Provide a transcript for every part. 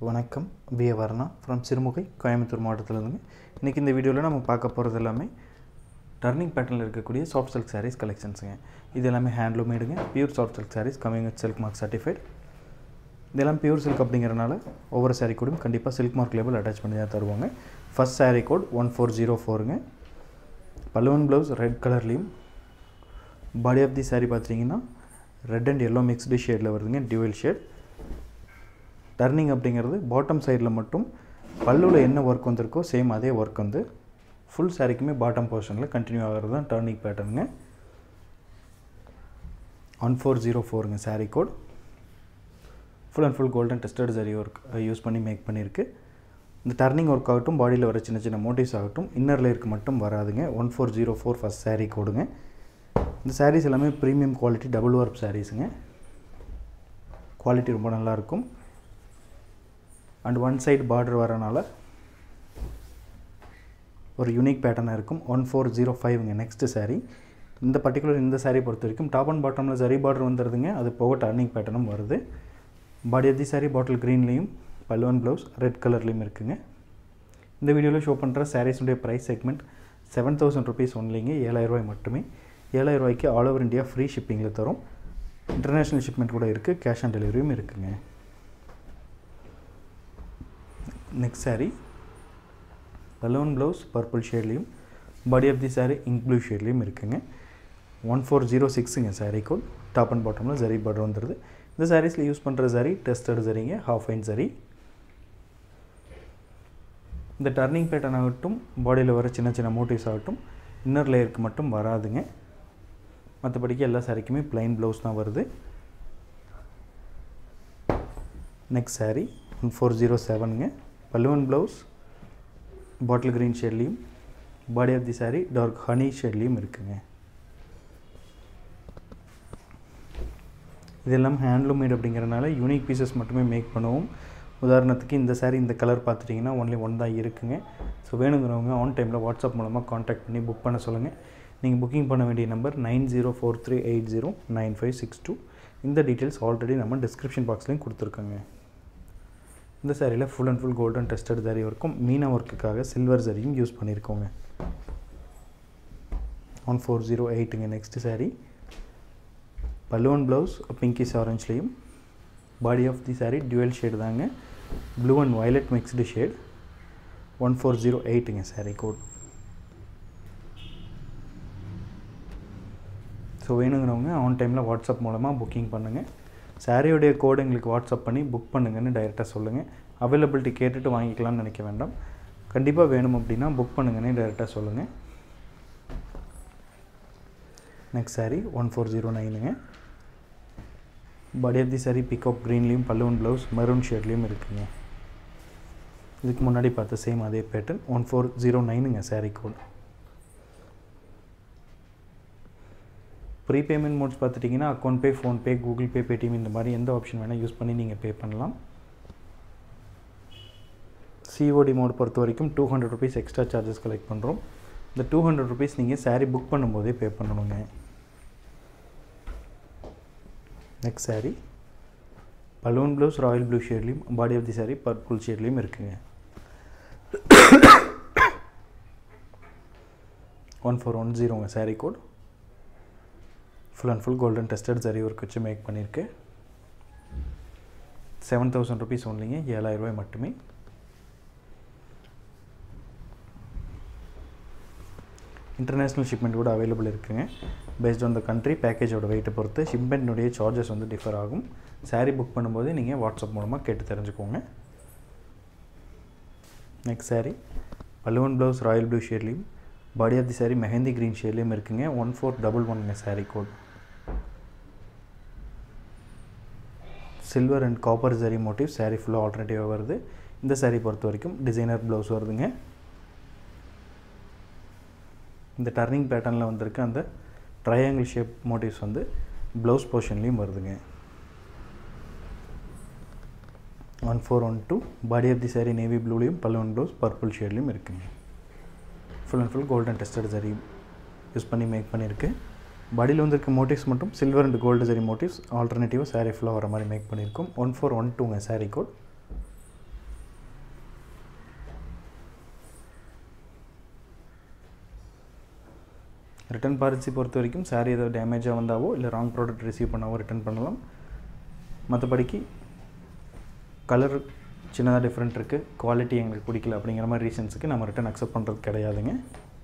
வணக்கம் V Varna from Sirumugai Coimbatore மாவட்டத்திலேருந்துங்க இன்றைக்கி இந்த வீடியோவில் நம்ம பார்க்க போகிறது எல்லாமே டர்னிங் பேட்டர்னில் இருக்கக்கூடிய சாஃப்ட் சில்க் சாரீஸ் கலெக்ஷன்ஸுங்க இது எல்லாமே ஹேண்ட்லூம் மேடுங்க pure soft silk sarees coming with silk mark certified இதெல்லாம் பியூர் சில்க் அப்படிங்கிறனால ஒவ்வொரு சாரீ கூடயும் கண்டிப்பாக சில்க் மார்க் லேபிள் அட்டாச் பண்ணி தான் தருவாங்க first saree code one four zero ஃபோருங்க பல்லுவன் ப்ளவுஸ் ரெட் கலர்லேயும் பாடி ஆஃப் தி சாரீ பார்த்தீங்கன்னா ரெட் அண்ட் எல்லோ மிக்ஸ்டு ஷேடில் வருதுங்க டியூவல் ஷேட் டர்னிங் அப்படிங்கிறது பாட்டம் சைடில் மட்டும் பல்லுவில் என்ன ஒர்க் வந்திருக்கோ சேம் அதே ஒர்க் வந்து ஃபுல் சாரிக்குமே பாட்டம் போர்ஷனில் கண்டினியூ ஆகிறது தான் டர்னிங் பேட்டர்னுங்க ஒன் ஃபோர் ஜீரோ ஃபோருங்க sari code full and full golden tested zari work use பண்ணி மேக் பண்ணியிருக்கு இந்த டர்னிங் ஒர்க் ஆகட்டும் பாடியில் வர சின்ன சின்ன மோட்டிவ்ஸ் ஆகட்டும் இன்னர் லேயருக்கு மட்டும் வராதுங்க one four zero four first saree கோடுங்க இந்த சாரீஸ் எல்லாமே ப்ரீமியம் குவாலிட்டி டபுள் ஒர்க் சாரீஸுங்க குவாலிட்டி ரொம்ப நல்லாயிருக்கும் அண்ட் ஒன் சைடு பார்டர் வரனால ஒரு யூனிக் பேட்டர்னாக இருக்கும் ஒன் ஃபோர் ஜீரோ ஃபைவ்ங்க நெக்ஸ்ட்டு சாரீ இந்த பர்டிகுலர் இந்த சாரீ பொறுத்த வரைக்கும் டாப் அண்ட் பாட்டமில் சரி பார்டர் வந்துடுதுங்க அது போக டர்னிங் பேட்டர்னும் வருது பாடி ஆஃப் தி சாரீ பாட்டில் க்ரீன்லேயும் பல்லுவன் ப்ளவுஸ் ரெட் கலர்லேயும் இருக்குங்க இந்த வீடியோவில் ஷோ பண்ணுற சாரீஸுடைய price segment seven thousand rupees ஒன்லிங்க ஏழாயிரரூவாய் மட்டுமே ஏழாயிரரூவாய்க்கு ஆல் ஓவர் இந்தியா ஃப்ரீ ஷிப்பிங்கில் தரும் இன்டர்நேஷ்னல் ஷிப்மெண்ட் கூட இருக்குது கேஷ் ஆன் டெலிவரியும் இருக்குங்க next sari balloon blouse purple ஷேட்லேயும் body of the sari ink blue ஷேட்லேயும் இருக்குங்க ஒன் ஃபோர் ஜீரோ சிக்ஸுங்க சாரீ கோட் டாப் அண்ட் பாட்டமில் ஜரி பார்டர் வந்துடுது இந்த சாரீஸில் யூஸ் பண்ணுற சரி டெஸ்டட் சரிங்க ஹாஃப் ஐன் சரி இந்த டர்னிங் பேட்டர்ன் ஆகட்டும் பாடியில் வர சின்ன சின்ன மோட்டிவ்ஸ் ஆகட்டும் இன்னர் லேயருக்கு மட்டும் வராதுங்க மற்றபடிக்கு எல்லா சாரிக்குமே ப்ளைன் ப்ளவுஸ் தான் வருது next sari one four zero செவனுங்க பல்லுவன் ப்ளவுஸ் பாட்டில் க்ரீன் ஷேட்லேயும் body of the sari dark honey ஷேட்லேயும் இருக்குங்க இதெல்லாம் ஹேண்ட்லூம் மேட் அப்படிங்கிறனால யூனிக் பீசஸ் மட்டுமே மேக் பண்ணுவோம் உதாரணத்துக்கு இந்த சாரீ இந்த கலர் பார்த்துட்டிங்கன்னா ஒன்லி ஒன் தான் இருக்குங்க ஸோ வேணுங்கிறவங்க ஆன் டைமில் வாட்ஸ்அப் மூலமாக காண்டாக்ட் பண்ணி புக் பண்ண சொல்லுங்கள் நீங்கள் புக்கிங் பண்ண வேண்டிய number nine zero four three eight zero nine five six two இந்த டீட்டெயில்ஸ் ஆல்ரெடி நம்ம டிஸ்கிரிப்ஷன் பாக்ஸ்லேயும் கொடுத்துருக்கோங்க இந்த சாரியில் full and full golden tested zari ஒர்க்கும் மீனா ஒர்க்குக்காக சில்வர் சரியும் யூஸ் பண்ணியிருக்கோங்க ஒன் ஃபோர் ஜீரோ எயிட்டுங்க நெக்ஸ்ட்டு சாரீ பல்லுவன் ப்ளவுஸ் பிங்கிஸ் ஆரஞ்ச்லேயும் body of the saree dual shade தாங்க blue and violet mixed shade one four zero எயிட்டுங்க சாரீ கோட் ஸோ வேணுங்கிறவங்க ஆன் டைமில் வாட்ஸ்அப் மூலமாக புக்கிங் பண்ணுங்கள் சாரியோடைய கோடு எங்களுக்கு வாட்ஸ்அப் பண்ணி புக் பண்ணுங்கன்னு டைரெக்டாக சொல்லுங்கள் அவைலபிலிட்டி கேட்டுட்டு வாங்கிக்கலாம்னு நினைக்க வேண்டாம் கண்டிப்பாக வேணும் அப்படின்னா புக் பண்ணுங்கன்னு டைரெக்டாக சொல்லுங்கள் next sari one four zero நைனுங்க பாடி ஆஃப் தி சாரீ பிக்அப் க்ரீன்லேயும் பல்லுவன் ப்ளவுஸ் மெரூன் ஷேட்லேயும் இருக்குங்க இதுக்கு முன்னாடி பார்த்த சேம் அதே பேட்டர்ன் ஒன் ஃபோர் ஜீரோ நைனுங்க சாரீ கோட் ப்ரீபேமெண்ட் மோட்ஸ் பார்த்துட்டிங்கன்னா account pay PhonePe Google Pay Paytm இந்த மாதிரி எந்த ஆப்ஷன் வேணால் யூஸ் பண்ணி நீங்கள் பே பண்ணலாம் சிஓடி மோட் பொறுத்த வரைக்கும் two hundred rupees extra charges collect பண்ணுறோம் இந்த டூ ஹண்ட்ரட் ருபீஸ் நீங்கள் சாரீ புக் பண்ணும்போதே பே பண்ணணுங்க next sari balloon blouse royal blue ஷேட்லேயும் body of the sari purple ஷேட்லேயும் இருக்குங்க ஒன் ஃபோர் ஒன் ஜீரோங்க saree code full and full golden tested zari work வச்சு மேக் பண்ணியிருக்கு செவன் தௌசண்ட் ருபீஸ் ஒன்லிங்க ஏழாயிரரூபாய் மட்டுமே இன்டர்நேஷ்னல் ஷிப்மெண்ட் கூட அவைலபிள் இருக்குங்க பேஸ்ட் ஆன் த கண்ட்ரி பேக்கேஜோட வெயிட்டை பொறுத்து ஷிப்மெண்ட்னுடைய சார்ஜஸ் வந்து டிஃபர் ஆகும் சாரீ புக் பண்ணும்போது நீங்கள் வாட்ஸ்அப் மூலமாக கேட்டு தெரிஞ்சுக்கோங்க நெக்ஸ்ட் சாரீ பல்லுவன் ப்ளவுஸ் ராயல் ப்ளூ ஷேட்லேயும் body of the saree mehndi green ஷேட்லேயும் இருக்குங்க ஒன் ஃபோர் டபுள் ஒன்ங்க saree code silver and copper zari motif sari ஃபுல்லாக ஆல்டர்னேட்டிவாக வருது இந்த சாரீ பொறுத்த வரைக்கும் டிசைனர் ப்ளவுஸ் வருதுங்க இந்த டர்னிங் பேட்டர்னில் வந்திருக்க அந்த ட்ரையாங்கிள் ஷேப் மோட்டிவ்ஸ் வந்து ப்ளவுஸ் போர்ஷன்லேயும் வருதுங்க one four one two body of the sari navy ப்ளூலேயும் பல்லுவன் ப்ளவுஸ் பர்பிள் ஷேட்லேயும் இருக்குங்க full and full golden tested zari use பண்ணி மேக் பண்ணியிருக்கு பாடியில் வந்திருக்க மோட்டிவ்ஸ் மட்டும் silver and gold zari motifs ஆல்டர்னேட்டிவாக சாரீ ஃபுல்லாக வர மாதிரி மேக் பண்ணியிருக்கோம் ஒன் ஃபோர் ஒன் டூங்க சாரீ கோட் ரிட்டன் பாலிசி பொறுத்த வரைக்கும் சாரீ ஏதாவது டேமேஜாக வந்தாவோ இல்லை ராங் ப்ராடக்ட் ரிசீவ் பண்ணாவோ ரிட்டன் பண்ணலாம் மற்றபடிக்கு கலர் சின்னதாக டிஃப்ரெண்ட் இருக்குது குவாலிட்டி எங்களுக்கு பிடிக்கல அப்படிங்கிற மாதிரி ரீசன்ஸுக்கு நம்ம ரிட்டன் அக்செப்ட் பண்ணுறது கிடையாதுங்க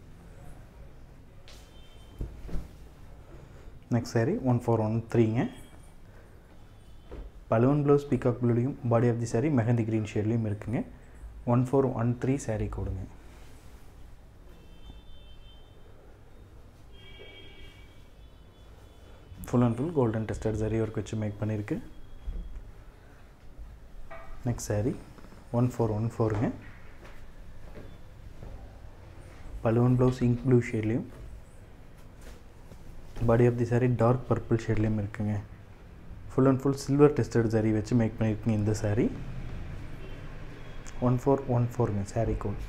next sari one four one த்ரீங்க பலூன் ப்ளவுஸ் பீகாக் ப்ளூலையும் body of the saree mehndi green ஷேட்லேயும் இருக்குங்க one four one three saree கொடுங்க full and full golden tested zari work வச்சு மேக் பண்ணியிருக்கு next sari one four one ஃபோருங்க பலூன் ப்ளவுஸ் இங்க் ப்ளூ ஷேட்லேயும் body of the sari dark purple ஷேட்லேயும் இருக்குங்க full and full silver tested zari வச்சு மேக் பண்ணியிருக்கீங்க இந்த சாரீ ஒன் ஃபோர் ஒன் ஃபோருங்க சாரீ கோட்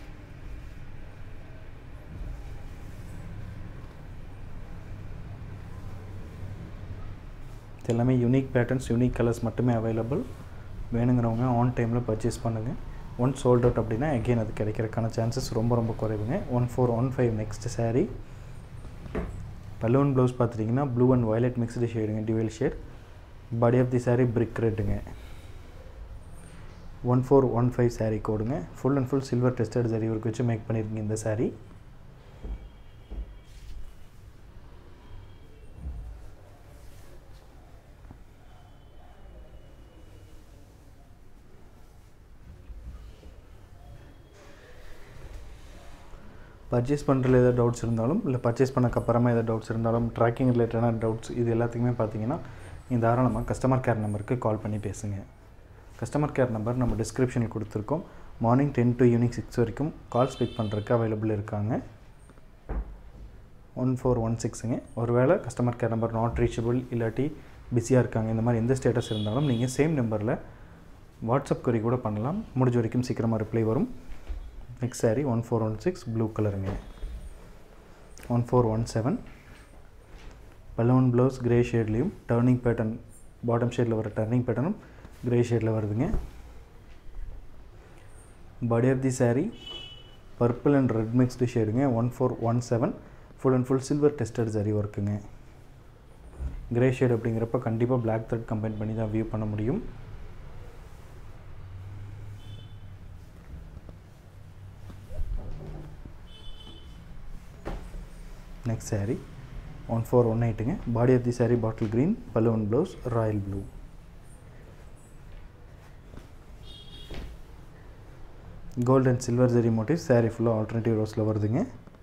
இது எல்லாமே யூனிக் பேட்டர்ன்ஸ் யூனிக் கலர்ஸ் மட்டுமே அவைலபிள் வேணுங்கிறவங்க ஆன் டைமில் பர்ச்சேஸ் பண்ணுங்கள் ஒன் சோல்ட் அவுட் அப்படின்னா எகெயின் அது கிடைக்கிறதுக்கான சான்சஸ் ரொம்ப ரொம்ப குறைவுங்க one four one five next sari balloon blouse பார்த்துட்டிங்கன்னா ப்ளூ அண்ட் வயலட் மிக்ஸ்டு ஷேடுங்க dual shade body of the sari brick ரெட்டுங்க one four one five sari கோடுங்க full and full silver tested sari work வச்சு மேக் பண்ணியிருக்கீங்க இந்த சாரீ பர்ச்சேஸ் பண்ணுறதுல ஏதாவது டவுட்ஸ் இருந்தாலும் இல்லை பர்ச்சேஸ் பண்ணக்கப்புறமா ஏதாவது டவுட்ஸ் இருந்தாலும் ட்ராக்கிங் ரிலேட்டடான டவுட்ஸ் இது எல்லாத்துக்குமே பார்த்தீங்கன்னா நீங்கள் தாராளமாக கஸ்டமர் கேர் நம்பருக்கு கால் பண்ணி பேசுங்க கஸ்டமர் கேர் நம்பர் நம்ம டிஸ்கிரிப்ஷனில் கொடுத்துருக்கோம் morning ten to evening six வரைக்கும் கால்ஸ் பிக் பண்ணுறதுக்கு அவைலபிள் இருக்காங்க ஒன் ஃபோர் ஒன் சிக்ஸுங்க ஒருவேளை customer care number not reachable இல்லாட்டி பிஸியாக இருக்காங்க இந்த மாதிரி எந்த ஸ்டேட்டஸ் இருந்தாலும் நீங்கள் சேம் நம்பரில் வாட்ஸ்அப் கொரி கூட பண்ணலாம் முடிஞ்ச வரைக்கும் சீக்கிரமாக ரிப்ளை வரும் next sari one four one six blue கலருங்க ஒன் ஃபோர் ஒன் செவன் பலூன் ப்ளவுஸ் கிரே ஷேட்லேயும் டர்னிங் பேட்டர்ன் பாட்டம் ஷேடில் வர டர்னிங் பேட்டர்னும் கிரே ஷேடில் வருதுங்க body of the sari purple and red mixed ஷேடுங்க one four one seven full and full silver tested சரி ஒர்க்குங்க கிரே ஷேட் அப்படிங்கிறப்ப கண்டிப்பாக பிளாக் த்ரெட் கம்பைன் பண்ணி தான் வியூ பண்ண முடியும் next sari one four one எயிட்டுங்க body of the sari bottle green பலூன் blouse royal blue gold and silver ஜெரி மோட்டிவ் சாரீ ஃபுல்லாக ஆல்டர்னேட்டிவ் ரோஸில் வருதுங்க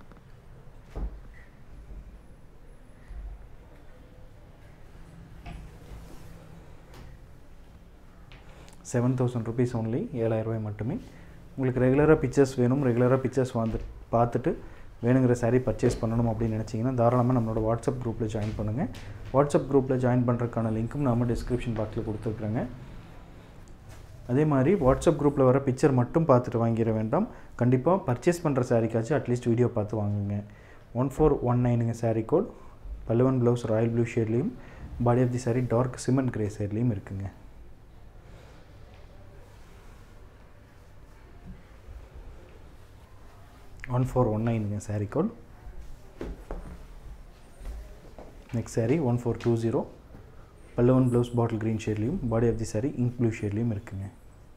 செவன் தௌசண்ட் ருபீஸ் ஒன்லி ஏழாயிரரூபாய் மட்டுமே உங்களுக்கு ரெகுலராக பிக்சர்ஸ் வேணும் ரெகுலராக பிக்சர்ஸ் வந்து பார்த்துட்டு வேணுங்கிற சாரீ பர்ச்சேஸ் பண்ணணும் அப்படின்னு நினச்சிங்கன்னா தாராளமாக நம்மளோட வாட்ஸ்அப் குரூப்பில் ஜாயின் பண்ணுங்கள் வாட்ஸ்அப் குரூப்பில் ஜாயின் பண்ணுறதுக்கான லிங்க்கும் நம்ம டிஸ்கிரிப்ஷன் பாக்ஸில் கொடுத்துருக்குறேங்க அதே மாதிரி வாட்ஸ்அப் குரூப்பில் வர பிக்சர் மட்டும் பார்த்துட்டு வாங்கிட வேண்டாம் கண்டிப்பாக பர்ச்சேஸ் பண்ணுற சாரீக்காச்சும் அட்லீஸ்ட் வீடியோ பார்த்து வாங்குங்க ஒன் ஃபோர் ஒன் நைனுங்க சாரீ கோட் பல்லுவன் ப்ளவுஸ் ராயல் ப்ளூ ஷேட்லேயும் body of the sari dark cement grey ஷேட்லேயும் இருக்குங்க ஒன் ஃபோர் ஒன் நைனுங்க sari code next sari one four two zero பல்லவன் ப்ளவுஸ் பாட்டில் க்ரீன் ஷேட்லேயும் body of the sari ink blue ஷேட்லேயும் இருக்குங்க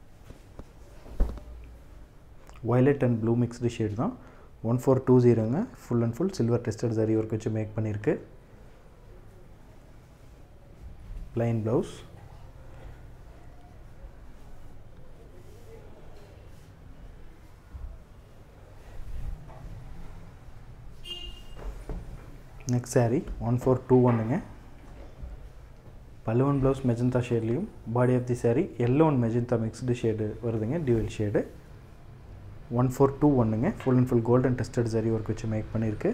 violet and blue mixed shade தான் ஒன் ஃபோர் டூ ஜீரோங்க full and full silver tested sari work வச்சு மேக் பண்ணியிருக்கு plain blouse next sari one four two ஒன்னுங்க பல்லுவன் ப்ளவுஸ் மெஜந்தா ஷேட்லேயும் body of the sari yellow and magenta mixed shade வருதுங்க dual shade one four two ஒன்னுங்க full and full golden tested sari work வச்சு make பண்ணியிருக்கு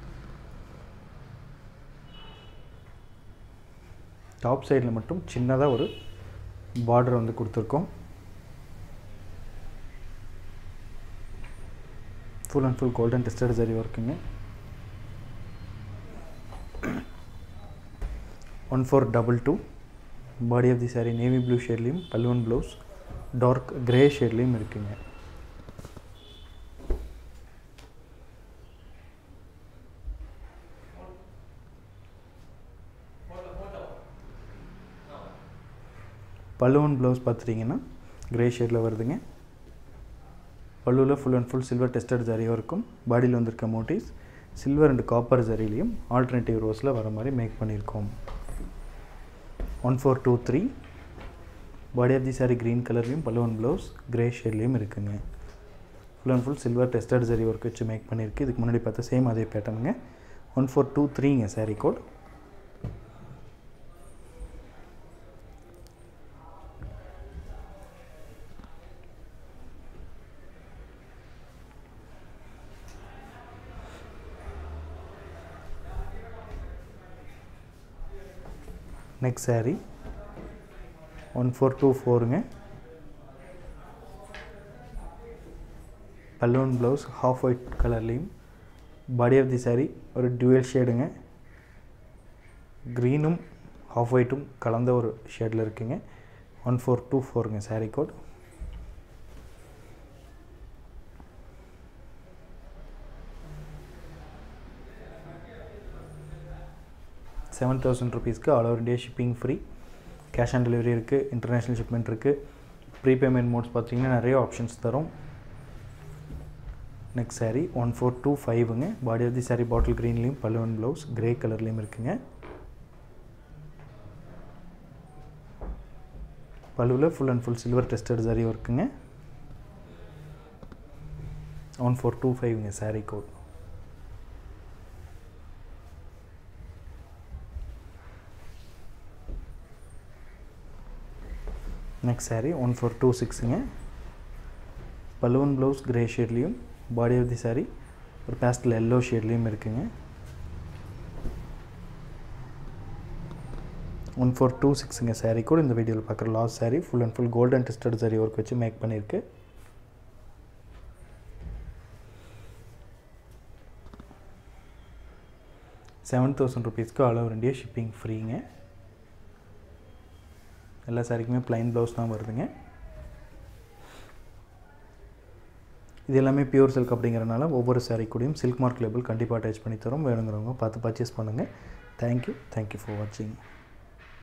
top சைடில் மட்டும் சின்னதாக ஒரு பார்டர் வந்து கொடுத்துருக்கோம் full and full golden tested sari ஒர்க்குங்க one four double two body of the sari navy blue ஷேட்லேயும் பல்லுவன் ப்ளவுஸ் டார்க் கிரே ஷேட்லேயும் இருக்குங்க பல்லுவன் ப்ளவுஸ் பார்த்துட்டிங்கன்னா கிரே ஷேடில் வருதுங்க பல்லுவில் full and full silver tested ஜரியும் இருக்கும் பாடியில் வந்திருக்க மோட்டிவ்ஸ் சில்வர் அண்ட் காப்பர் ஜரிலையும் ஆல்டர்னேட்டிவ் ரோஸில் வர மாதிரி மேக் பண்ணியிருக்கோம் one four two three body of the sari green கலர்லேயும் பல்லுவன் ப்ளவுஸ் கிரே ஷேட்லேயும் இருக்குங்க full and full silver tested ஜரி ஒர்க் வச்சு மேக் பண்ணியிருக்கு இதுக்கு முன்னாடி பார்த்தா சேம் அதே பேட்டர்னுங்க ஒன் ஃபோர் டூ த்ரீங்க sari code next sari one four two ஃபோருங்க பல்லூன் ப்ளவுஸ் ஹாஃப் ஒயிட் கலர்லேயும் பாடி ஆஃப் தி சாரீ ஒரு டுவெல் ஷேடுங்க க்ரீனும் ஹாஃப் ஒயிட்டும் கலந்த ஒரு ஷேடில் இருக்குங்க ஒன் ஃபோர் டூ ஃபோருங்க சாரீ கோட் செவன் தௌசண்ட் ருபீஸ்க்கு all over India shipping free cash on delivery இருக்குது இன்டர்நேஷ்னல் ஷிப்மெண்ட் இருக்குது ப்ரீபேமெண்ட் மோட்ஸ் பார்த்தீங்கன்னா நிறைய ஆப்ஷன்ஸ் தரும் next sari one four two ஃபைவுங்க body of the sari bottle க்ரீன்லேயும் பல்லுவன் ப்ளவுஸ் கிரே கலர்லேயும் இருக்குங்க பல்லுவில் full and full silver tested sari ஒர்க்குங்க ஒன் ஃபோர் டூ ஃபைவ்ங்க sari code next sari one four two சிக்ஸுங்க பலூன் ப்ளவுஸ் கிரே ஷேட்லேயும் பாடி ஆஃப் தி சாரீ ஒரு பேஸ்டல் எல்லோ ஷேட்லேயும் இருக்குங்க ஒன் ஃபோர் டூ சிக்ஸுங்க சாரீ கூட இந்த வீடியோவில் பார்க்குற last sari full and full golden tested sari work வச்சு மேக் பண்ணியிருக்கு செவன் தௌசண்ட் ருபீஸ்க்கு ஆல் ஓவர் இந்தியா ஷிப்பிங் ஃப்ரீங்க எல்லா சாரிக்குமே ப்ளைன் ப்ளவுஸ் தான் வருதுங்க இது எல்லாமே பியூர் சில்க் அப்படிங்கிறனால ஒவ்வொரு சாரீ கூடயும் சில்க் மார்க் லேபிள் கண்டிப்பாக அட்டாச் பண்ணி தரோம் வேணுங்கிறவங்க பார்த்து பர்ச்சேஸ் பண்ணுங்கள் தேங்க்யூ தேங்க்யூ ஃபார் வாட்சிங்